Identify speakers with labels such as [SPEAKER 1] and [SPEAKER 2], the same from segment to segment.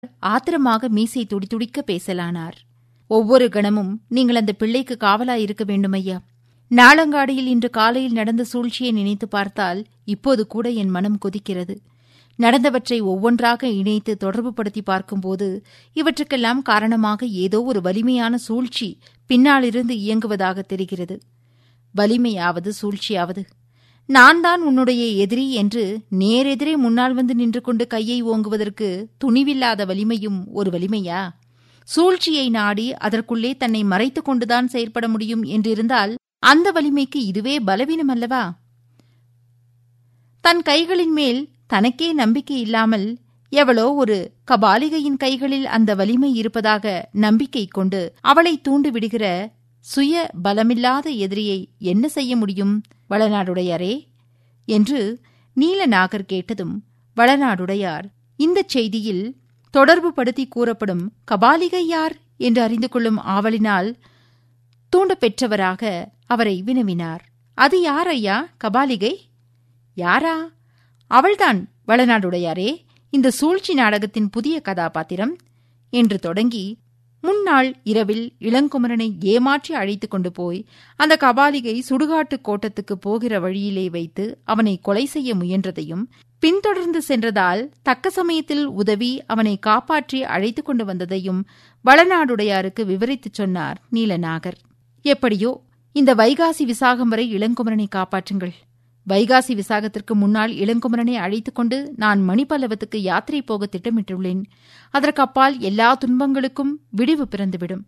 [SPEAKER 1] ஆத்திரமாக மீசை துடிதுடிக்க பேசலானார் ஒவ்வொரு கணமும் நீங்கள் அந்த பிள்ளைக்கு காவலாய் இருக்க வேண்டுமையா நாளங்காடியில் இன்று காலையில் நடந்த சூழ்ச்சியை நினைத்து பார்த்தால் இப்போது கூட என் மனம் கொதிக்கிறது நடந்தவற்றை ஒவ்வொன்றாக இணைத்து தொடர்புபடுத்தி பார்க்கும்போது இவற்றுக்கெல்லாம் காரணமாக ஏதோ ஒரு வலிமையான சூழ்ச்சி பின்னாலிருந்து இயங்குவதாக தெரிகிறது வலிமையாவது சூழ்ச்சியாவது நான் தான் உன்னுடைய எதிரி என்று நேரெதிரே முன்னால் வந்து நின்று கொண்டு கையை ஓங்குவதற்கு துணிவில்லாத வலிமையும் ஒரு வலிமையா சூழ்ச்சியை நாடி அதற்குள்ளே தன்னை மறைத்துக் கொண்டுதான் செயற்பட முடியும் என்றிருந்தால் அந்த வலிமைக்கு இதுவே பலவீனம் அல்லவா தன் கைகளின் மேல் தனக்கே நம்பிக்கை இல்லாமல் எவளோ ஒரு கபாலிகையின் கைகளில் அந்த வலிமை இருப்பதாக நம்பிக்கை கொண்டு அவளை தூண்டு விடுகிற சுய பலமில்லாத எதிரியை என்ன செய்ய முடியும் வளநாடுடையாரே என்று நீலநாகர் கேட்டதும் வளநாடுடையார் இந்தச் செய்தியில் தொடர்பு படுத்தி கூறப்படும் கபாலிகை யார் என்று அறிந்து கொள்ளும் ஆவலினால் தூண்ட பெற்றவராக அவரை வினவினார் அது யார் ஐயா கபாலிகை யாரா அவள்தான் வளநாடுடையாரே இந்த சூழ்ச்சி நாடகத்தின் புதிய கதாபாத்திரம் என்று தொடங்கி முன்னாள் இரவில் இளங்குமரனை ஏமாற்றி அழைத்துக் கொண்டு போய் அந்த கபாலிகை சுடுகாட்டு கோட்டத்துக்கு போகிற வழியிலே வைத்து அவனை கொலை செய்ய முயன்றதையும் பின்தொடர்ந்து சென்றதால் தக்க சமயத்தில் உதவி அவனை காப்பாற்றி அழைத்துக் கொண்டு வந்ததையும் வளநாடுடையாருக்கு விவரித்துச் சொன்னார் நீலநாகர் எப்படியோ இந்த வைகாசி விசாகம் வரை இளங்குமரனை காப்பாற்றுங்கள் வைகாசி விசாகத்திற்கு முன்னால் இளங்குமரனை அழைத்துக் கொண்டு நான் மணிப்பல்லவத்துக்கு யாத்திரை போக திட்டமிட்டுள்ளேன் அதற்கு அப்பால் எல்லா துன்பங்களுக்கும் விடிவு பிறந்துவிடும்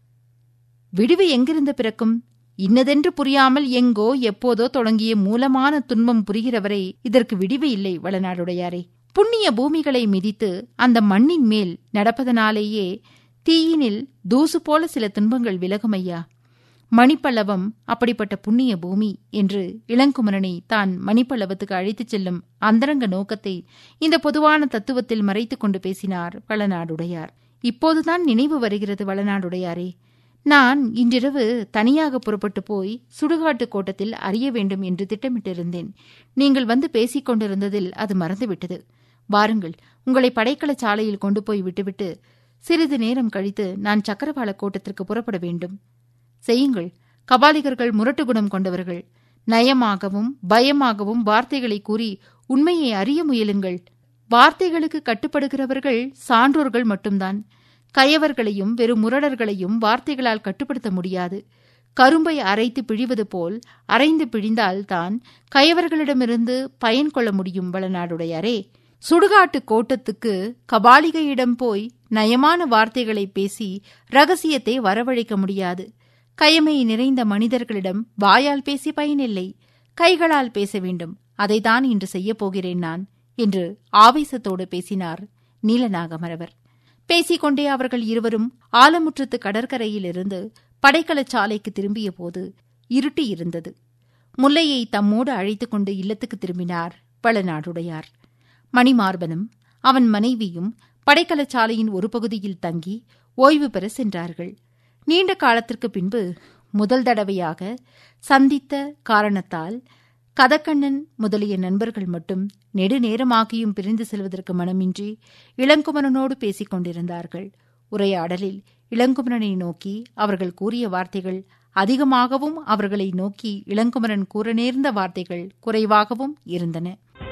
[SPEAKER 1] விடிவு எங்கிருந்து பிறக்கும் இன்னதென்று புரியாமல் எங்கோ எப்போதோ தொடங்கிய மூலமான துன்பம் புரிகிறவரை இதற்கு விடிவு இல்லை வளநாடுடையாரே புண்ணிய பூமிகளை மிதித்து அந்த மண்ணின் மேல் நடப்பதனாலேயே தீயினில் தூசு போல சில துன்பங்கள் விலகுமையா மணிப்பல்லவம் அப்படிப்பட்ட புண்ணிய பூமி என்று இளங்குமரனை தான் மணிப்பல்லவத்துக்கு அழைத்துச் செல்லும் அந்தரங்க நோக்கத்தை இந்த பொதுவான தத்துவத்தில் மறைத்துக் கொண்டு பேசினார் வளநாடுடையார் இப்போதுதான் நினைவு வருகிறது வளநாடுடையாரே நான் இன்றிரவு தனியாக புறப்பட்டு போய் சுடுகாட்டு கோட்டத்தில் அறிய வேண்டும் என்று திட்டமிட்டிருந்தேன் நீங்கள் வந்து பேசிக் கொண்டிருந்ததில் அது மறந்துவிட்டது வாருங்கள் உங்களை படைக்கல சாலையில் கொண்டு போய் விட்டுவிட்டு சிறிது நேரம் கழித்து நான் சக்கரவாள கோட்டத்திற்கு புறப்பட வேண்டும் செய்யுங்கள் கபாலிகர்கள் முரட்டு குணம் கொண்டவர்கள் நயமாகவும் பயமாகவும் வார்த்தைகளை கூறி உண்மையை அறிய முயலுங்கள் வார்த்தைகளுக்கு கட்டுப்படுகிறவர்கள் சான்றோர்கள் மட்டும்தான் கயவர்களையும் வெறும் முரடர்களையும் வார்த்தைகளால் கட்டுப்படுத்த முடியாது கரும்பை அரைத்து பிழிவது போல் அரைந்து பிழிந்தால் தான் கயவர்களிடமிருந்து பயன் கொள்ள முடியும் வளநாடுடையாரே சுடுகாட்டு கோட்டத்துக்கு கபாலிகையிடம் போய் நயமான வார்த்தைகளை பேசி ரகசியத்தை வரவழைக்க முடியாது கயமை நிறைந்த மனிதர்களிடம் வாயால் பேசி பயனில்லை கைகளால் பேச வேண்டும் அதைதான் இன்று செய்யப் போகிறேன் நான் என்று ஆவேசத்தோடு பேசினார் நீலநாகமரவர் பேசிக்கொண்டே அவர்கள் இருவரும் ஆலமுற்றத்து கடற்கரையிலிருந்து படைக்கலச் சாலைக்கு திரும்பிய போது இருட்டி இருந்தது முல்லையை தம்மோடு அழைத்துக் கொண்டு இல்லத்துக்கு திரும்பினார் பழநாடுடையார் மணிமார்பனும் அவன் மனைவியும் படைக்கலச் சாலையின் ஒரு பகுதியில் தங்கி ஓய்வு பெற சென்றார்கள் நீண்ட காலத்திற்கு பின்பு முதல் தடவையாக சந்தித்த காரணத்தால் கதக்கண்ணன் முதலிய நண்பர்கள் மட்டும் நெடுநேரமாகியும் பிரிந்து செல்வதற்கு மனமின்றி இளங்குமரனோடு பேசிக் கொண்டிருந்தார்கள் உரையாடலில் இளங்குமரனை நோக்கி அவர்கள் கூறிய வார்த்தைகள் அதிகமாகவும் அவர்களை நோக்கி இளங்குமரன் கூற நேர்ந்த வார்த்தைகள் குறைவாகவும் இருந்தன